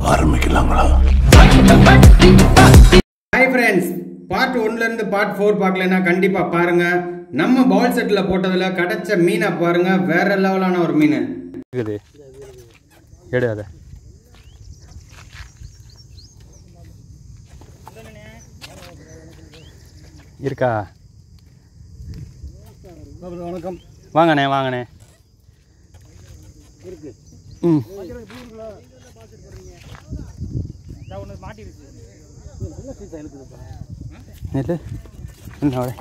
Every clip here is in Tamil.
ஆரம்பிக்கலாங்களா ஹாய் ஃப்ரெண்ட்ஸ் பார்ட் ஒன்லேருந்து பார்ட் ஃபோர் பார்க்கலன்னா கண்டிப்பாக பாருங்க நம்ம பால் செட்டில் போட்டதில் கிடைச்ச மீனை பாருங்க வேற லெவலான ஒரு மீன் இருக்குது எடு அதை இருக்கா வணக்கம் வாங்கண்ணே வாங்கண்ணே ம் நில்லு. என்ன வரேன்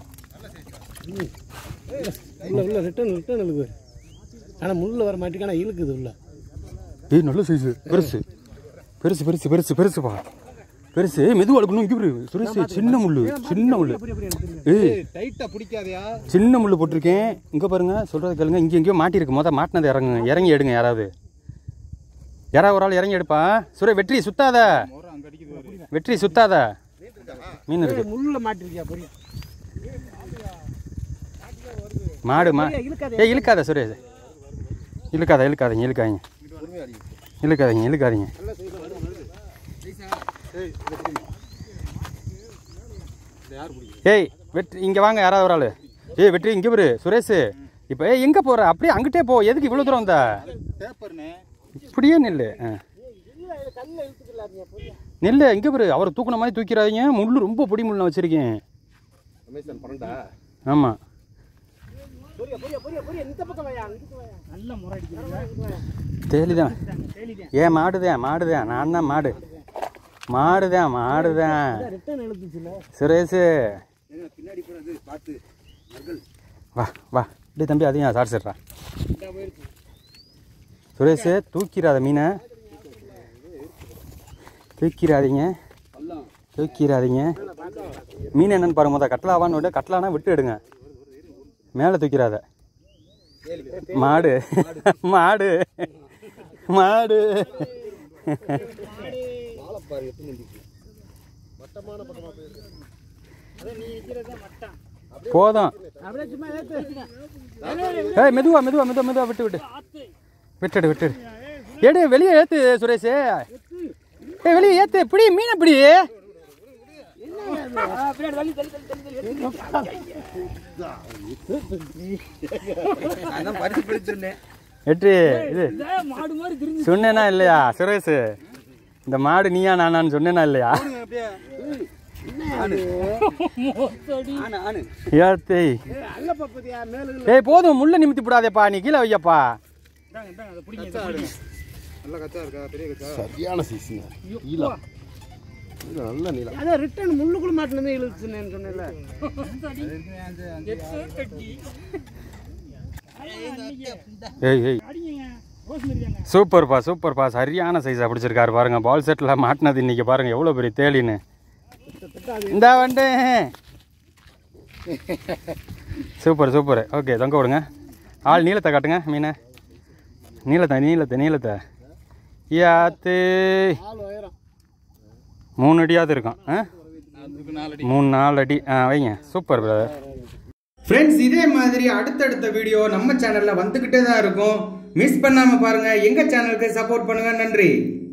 உள்ள உள்ள ரிட்டர்ன் ரிட்டர்ன் இழுக்கு ஆனால் முள்ள வர மாட்டேங்க ஆனால் இழுக்குது உள்ள ஏய் நல்ல சைஸு பெருசு பெருசு பெருசு பெருசு பெருசுப்பா பெருசு ஏய் மெதுவாக எடுக்கணும் இங்கே பாரு சுரேஷ் சின்ன முள்ளு சின்ன முள்ளு ஏய் டைட்டாக பிடிக்காதையா சின்ன முள்ளு போட்டிருக்கேன் இங்கே பாருங்க சொல்கிறத கேளுங்க இங்கே எங்கேயோ மாட்டியிருக்கு மொதல் மாட்டினது இறங்குங்க இறங்கி எடுங்க யாராவது யாராவது ஒரு ஆள் இறங்கி எடுப்பா சுரே வெற்றி சுத்தாத வெற்றி சுத்தாத மீன் இருக்கு முள்ள மாட்டிருக்கியா பொரிய மாடு மா ஏய் இழுக்காத சுரேஷ் இழுக்காத இழுக்காதீங்க இழுக்காதீங்க இழுக்காதீங்க இழுக்காதீங்க ஏய் வெற்றி இங்கே வாங்க யாராவது ஒரு ஆள் ஏய் வெற்றி இங்கே பாரு சுரேஷ் இப்போ ஏய் எங்கே போகிற அப்படியே அங்கிட்டே போ எதுக்கு இவ்வளோ தூரம் வந்த இப்படியே நில்லு ஆ நில்லு இங்கே பாரு அவரை தூக்குன மாதிரி தூக்கிறாதீங்க முள்ளு ரொம்ப பொடி முள்ள வச்சுருக்கேன் ஆமாம் தேலிதான் ஏன் மாடுதான் மாடுதான் நான் தான் மாடு மாடுதான் மாடுதான் ரிட்டர்ன் இழுத்துச்சுல சுரேஷ் வா வா டேய் தம்பி அதையும் சாடிச்சிட்றா சுரேஷ் தூக்கிடாத மீனை தூக்கிடாதீங்க தூக்கிடாதீங்க மீன் என்னன்னு பாருங்க மொதல் கட்டலாவான்னு விட கட்டலானா விட்டு எடுங்க மேலே தூக்கிடாத மாடு மாடு மாடு போதும் அப்படியே சும்மா ஏத்து ஏய் மெதுவா மெதுவா மெதுவா மெதுவா விட்டு விட்டு விட்டுடு விட்டுடு எடு வெளியே ஏத்து சுரேஷ் ஏய் வெளியே ஏத்து பிடி மீனை பிடி வெற்றி இது சொன்னேனா இல்லையா சுரேஷ் இந்த மாடு நீயா நானான்னு சொன்னேனா இல்லையா ஏத்தேய் அல்ல பப்பதியா மேல ஏய் போதும் முள்ள நிமித்தி விடாதேப்பா நீ கீழே வையப்பா சரியான சைஸுங்க நீளம் நீளம் நல்ல நீளம் அதான் ரிட்டர்ன் முள்ளுக்குள்ள மாட்டினதே இழுத்துச்சுன்னு சொன்னேன்ல ஏய் ஏய் சூப்பர்ப்பா சூப்பர்ப்பா சரியான சைஸாக பிடிச்சிருக்காரு பாருங்க பால் செட்டில் மாட்டினது இன்னைக்கு பாருங்க எவ்வளோ பெரிய தேளின்னு இந்த வந்து சூப்பர் சூப்பர் ஓகே தொங்க விடுங்க ஆள் நீளத்தை காட்டுங்க மீனை நீளத்தை நீளத்தை நீளத்தை யாத்து ஆள் உயரம் மூணு அடியாவது இருக்கும் ஆ மூணு நாலு அடி ஆ வைங்க சூப்பர் பிரதர் ஃப்ரெண்ட்ஸ் இதே மாதிரி அடுத்தடுத்த வீடியோ நம்ம சேனலில் வந்துக்கிட்டே தான் இருக்கும் மிஸ் பண்ணாமல் பாருங்க எங்கள் சேனலுக்கு சப்போர்ட் பண்ணுங்க நன்றி